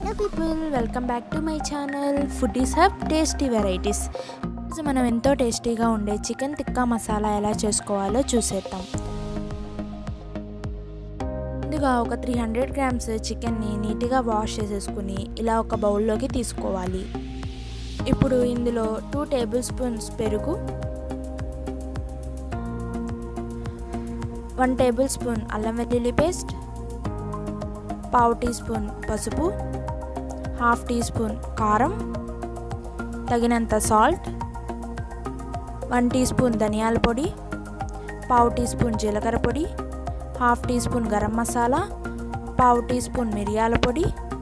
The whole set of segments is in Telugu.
hello people welcome back to my channel food is hub tasty varieties ఈరోజు మనం ఎంతో టేస్టీగా ఉండే చికెన్ టిక్కా మసాలా ఎలా చేసుకోవాలో చూసేద్దాం ముందుగా ఒక త్రీ హండ్రెడ్ గ్రామ్స్ చికెన్ని నీట్గా వాష్ చేసేసుకుని ఇలా ఒక బౌల్లోకి తీసుకోవాలి ఇప్పుడు ఇందులో టూ టేబుల్ స్పూన్స్ పెరుగు వన్ టేబుల్ స్పూన్ అల్లం వెల్లుల్లి పేస్ట్ పావు టీ స్పూన్ పసుపు హాఫ్ టీ స్పూన్ కారం తగినంత సాల్ట్ వన్ టీ స్పూన్ ధనియాల పొడి పావు టీ స్పూన్ జీలకర్ర పొడి half teaspoon garam masala పావు టీ స్పూన్ మిరియాల పొడి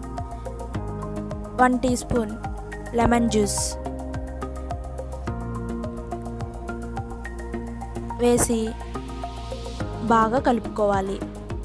one teaspoon lemon juice వేసి బాగా కలుపుకోవాలి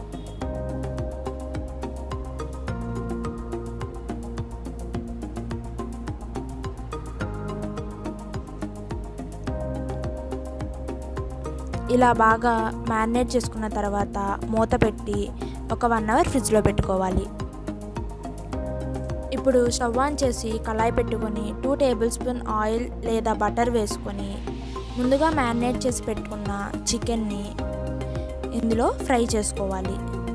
ఇలా బాగా మ్యారినేట్ చేసుకున్న తర్వాత మూత పెట్టి ఒక వన్ అవర్ ఫ్రిడ్జ్లో పెట్టుకోవాలి ఇప్పుడు స్టవ్ ఆన్ చేసి కళాయి పెట్టుకొని టూ టేబుల్ స్పూన్ ఆయిల్ లేదా బటర్ వేసుకొని ముందుగా మ్యారినేట్ చేసి పెట్టుకున్న చికెన్ని ఇందులో ఫ్రై చేసుకోవాలి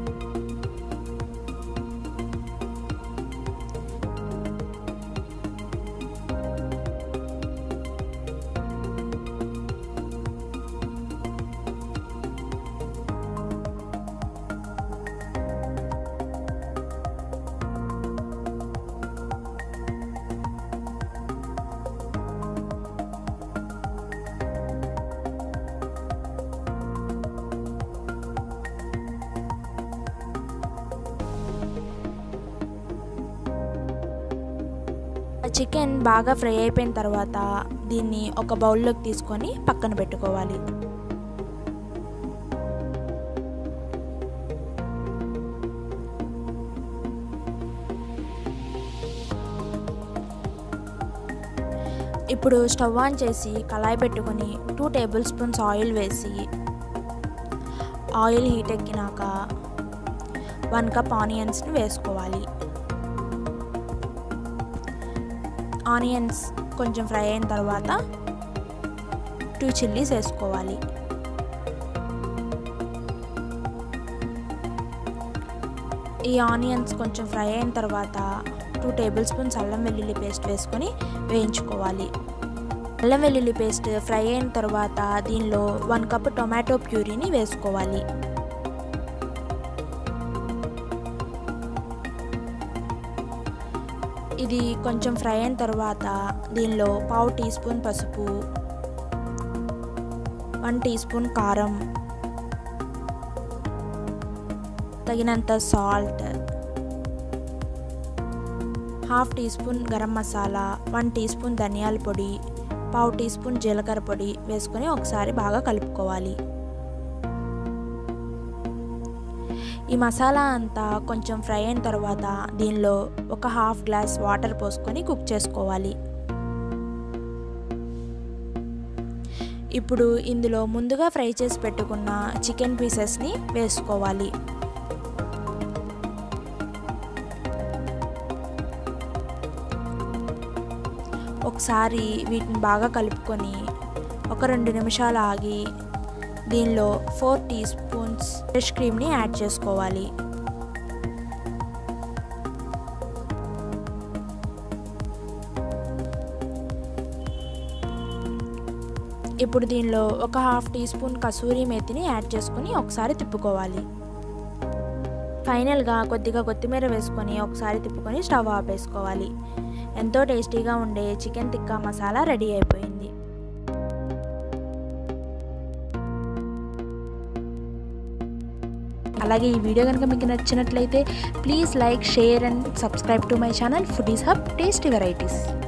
చికెన్ బాగా ఫ్రై అయిపోయిన తర్వాత దీన్ని ఒక బౌల్లోకి తీసుకొని పక్కన పెట్టుకోవాలి ఇప్పుడు స్టవ్ ఆన్ చేసి కళాయి పెట్టుకొని టూ టేబుల్ స్పూన్స్ ఆయిల్ వేసి ఆయిల్ హీట్ ఎక్కినాక వన్ కప్ ఆనియన్స్ని వేసుకోవాలి ఆనియన్స్ కొంచెం ఫ్రై అయిన తర్వాత టూ చిల్లీస్ వేసుకోవాలి ఈ ఆనియన్స్ కొంచెం ఫ్రై అయిన తర్వాత టూ టేబుల్ స్పూన్స్ అల్లం వెల్లుల్లి పేస్ట్ వేసుకొని వేయించుకోవాలి అల్లం వెల్లుల్లి పేస్ట్ ఫ్రై అయిన తర్వాత దీనిలో వన్ కప్ టొమాటో ప్యూరీని వేసుకోవాలి ఇది కొంచెం ఫ్రై అయిన తర్వాత దీనిలో పావు టీ స్పూన్ పసుపు వన్ టీ స్పూన్ కారం తగినంత salt half teaspoon garam masala one teaspoon ధనియాల పొడి పావు టీ స్పూన్ జీలకర్ర పొడి వేసుకొని ఒకసారి బాగా కలుపుకోవాలి ఈ మసాలా అంతా కొంచెం ఫ్రై అయిన తర్వాత దీనిలో ఒక హాఫ్ గ్లాస్ వాటర్ పోసుకొని కుక్ చేసుకోవాలి ఇప్పుడు ఇందులో ముందుగా ఫ్రై చేసి పెట్టుకున్న చికెన్ పీసెస్ని వేసుకోవాలి ఒకసారి వీటిని బాగా కలుపుకొని ఒక రెండు నిమిషాలు ఆగి దీనిలో ఫోర్ టీ స్పూన్స్ ఫ్రెష్ క్రీమ్ని యాడ్ చేసుకోవాలి ఇప్పుడు దీనిలో ఒక హాఫ్ టీ స్పూన్ కసూరి మేతిని యాడ్ చేసుకుని ఒకసారి తిప్పుకోవాలి ఫైనల్గా కొద్దిగా కొత్తిమీర వేసుకొని ఒకసారి తిప్పుకొని స్టవ్ ఆపేసుకోవాలి ఎంతో టేస్టీగా ఉండే చికెన్ టిక్కా మసాలా రెడీ అయిపోయింది అలాగే ఈ వీడియో కనుక మీకు నచ్చినట్లయితే please like share and subscribe to my channel food is hub tasty varieties